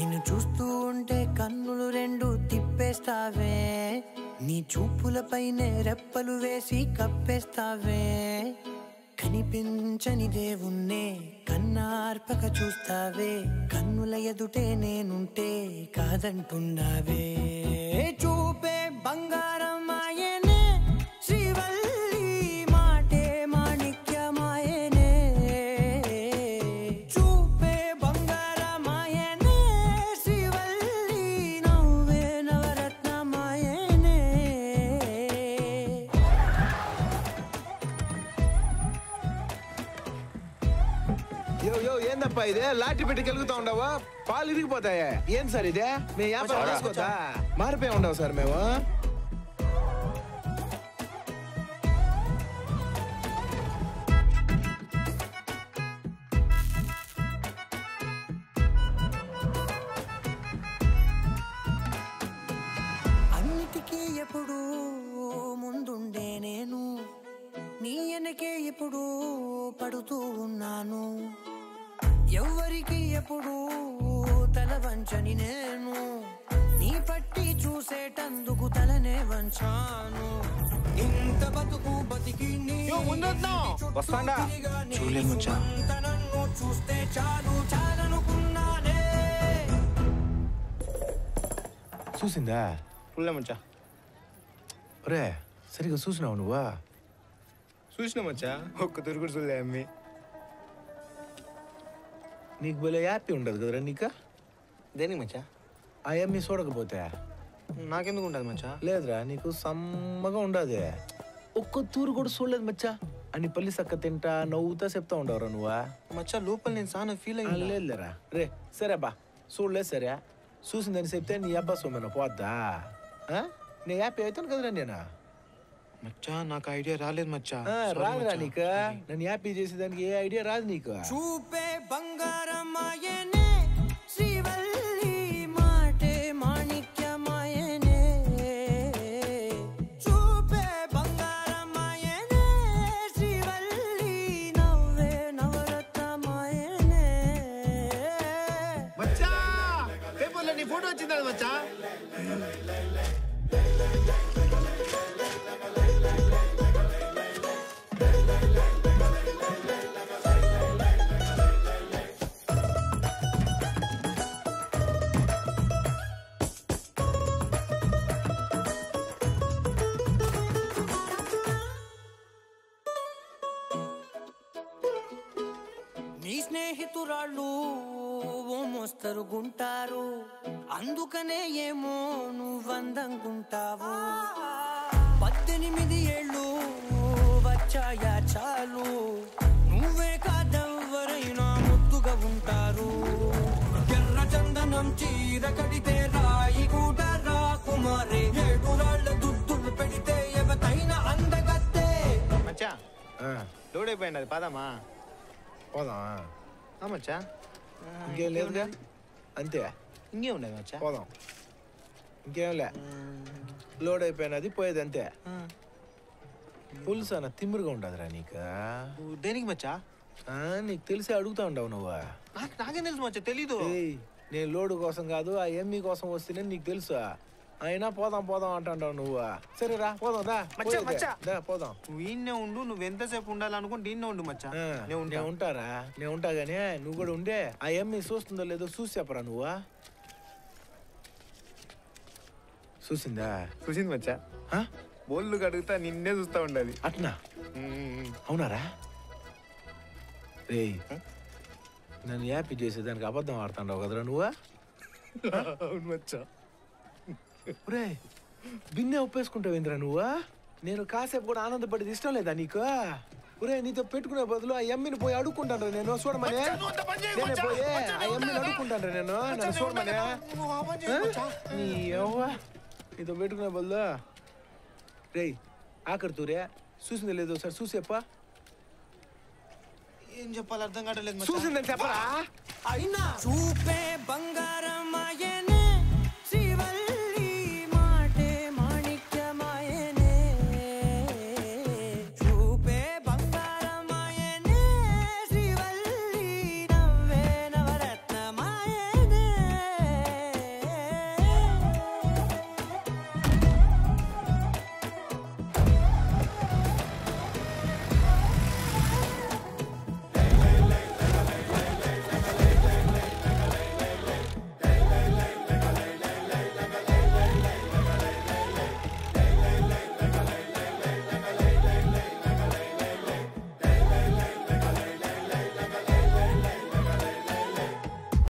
నిన్ను చూస్తూ ఉంటే కన్నులు రెండు తిప్పేస్తావే నీ చూపులపైనే రెప్పలు వేసి కప్పేస్తావే కనిపించని దేవుణ్ణే కన్నార్పక చూస్తావే కన్నుల ఎదుటే నేనుంటే కాదంటున్నావే చూపే బంగారం ఆయనే శ్రీవల్లి మాటే మాణిక్యమాయనే చూపే బంగారమాయనే శ్రీవల్లి నవ్వే నవరత్నమాయనే యో యో ఏందప్పా ఇదే లాఠీ పెట్టి కెలుగుతా ఉండవా పాలు ఇరిగిపోతాయా ఏం సార్ ఇదే మేము వ్యాపారం చేసుకోవద్దా మారిపోయి ఉండవు సార్ మేము అన్నిటికీ ఎప్పుడు ముందుండే నేను నీ వెనకే ఎప్పుడు పడుతూ ఉన్నాను ఎవ్వరికి ఎప్పుడు తల వంచని నేను నీ పట్టి చూసేటందుకు తలనే వంచాను ఇంత బతుకు బతికి నీ వస్తాండా చూడలేదు మచ్చా నన్ను చూస్తే చాలు చాలనుకున్నానే చూసిందా ఫుల్లే మచ్చా రే సరిగా చూసినావు నువ్వా చూసినా మచ్చా ఒక్క తిరుగుడు చూడలే అమ్మి నీకు భలే హ్యాపీ ఉండదు కదరా నీకు దేనికి మచ్చా ఆ అమ్మి చూడకపోతే నాకెందుకు ఉండదు మచ్చా లేదురా నీకు సమ్మగా ఉండదు ఒక్క తూరు కూడా చూడలేదు మచ్చా అని పల్లి సక్క తింటా నవ్వుతా చెప్తా ఉండవరా నువ్వా మచ్చా లోపల నేను చాలా ఫీల్ ఆ, అయ్యింది లేదులేరా రే సరే బా చూడలేదు సరే చూసిందని చెప్తే నీ అబ్బా సొమ్మెన పోద్దా ఆ? నీ హ్యాపీ అవుతాను కదరా నేను మచ్చా నాకు ఐడియా రాలేదు మచ్చా ఆ, Sorry రాదురా మచ్చా. నీకు నన్ను హ్యాపీ చేసేదానికి ఏ ఐడియా రాదు నీకు చూపే బంగారమాయనే శ్రీవల్లి మాటే మాణిక్యమాయనే చూపే బంగారమాయనే శ్రీవల్లి నవ్వే నవరత్నమాయనే మచ్చా పేపర్లో నీ ఫోటో వచ్చిందా మచ్చా నీ స్నేహితురాళ్ళు ఓ మోస్తరు గుంటారు అందుకనే ఏమో నువ్వందంగుంటావు పద్దెనిమిది ఏళ్ళు వచ్చాయా చాలు నువ్వే కాదెవ్వరైనా ముద్దుగా ఉంటారు ఎర్ర చందనం చీర కడితే రాయి కూడా రాకుమారే ఏడురాళ్ళ దుద్దులు పెడితే ఎవతైనా అందగత్తే మచ్చా ఆ, లోడ్ అయిపోయింది అది పదమా పోదాం ఆ మచ్చా ఇంకేం లేదుగా అంతే ఇంకే ఉండదు మచ్చా పోదాం ఇంకేం లే లోడ్ అయిపోయినది పోయేది అంతే పులుసు అన్న తిమ్మురుగా ఉండదురా నీకు దేనికి మచ్చా ఆ, నీకు తెలిసి అడుగుతా ఉండవు నువ్వు నాకు నాకేం తెలుసు మచ్చా తెలీదు ఏయ్, నేను లోడు కోసం కాదు ఆ ఎమ్మి కోసం వస్తేనే నీకు తెలుసు అయినా పోదాం పోదాం అంటావు నువ్వు సరే రా పోదాం దా మచ్చా, పోయేదే. మచ్చా. దా పోదాం నువ్వు ఈయన్నే ఉండు నువ్వు ఎంతసేపు ఉండాలనుకుంటే ఈయన్నే ఉండు మచ్చా ఆ, నేను ఉంటా నేను ఉంటారా నేను ఉంటా గానీ నువ్వు కూడా ఉండే ఆ ఎమ్మి చూస్తుందో లేదో చూసి చెప్పరా నువ్వు చూసిందా చూసింది మచ్చా ఆ? బోళ్ళు కడుగుతా నిన్నే చూస్తా ఉండాలి అట్నా అవునారా రేయ్ నన్ను హ్యాపీ చేసేదానికి అబద్ధం ఆడుతాండవు కదరా నువ్వు అవును మచ్చా రే బిన్నే ఒప్పేసుకుంటావు ఇంద్రా నువ్వు నేను కాసేపు కూడా ఆనందపడేది ఇష్టం లేదా నీకు ఒరే నీతో పెట్టుకునే బదులు ఆ ఎమ్మిని పోయి అడుక్కుంటాను నేను చూడమని నేనే పోయి ఆ ఎమ్మిని అడుక్కుంటాను నేను నన్ను చూడమని ఆ? నీ యవ్వ నీతో పెట్టుకునే బదులు రేయ్ ఆఖరి తూరే చూసింది లేదో సార్ చూసేప్ప ఏం చెప్పాలి అర్థం కావట్లేదు మచ్చా చూసిందని చెప్పరా అయినా చూపే బంగారం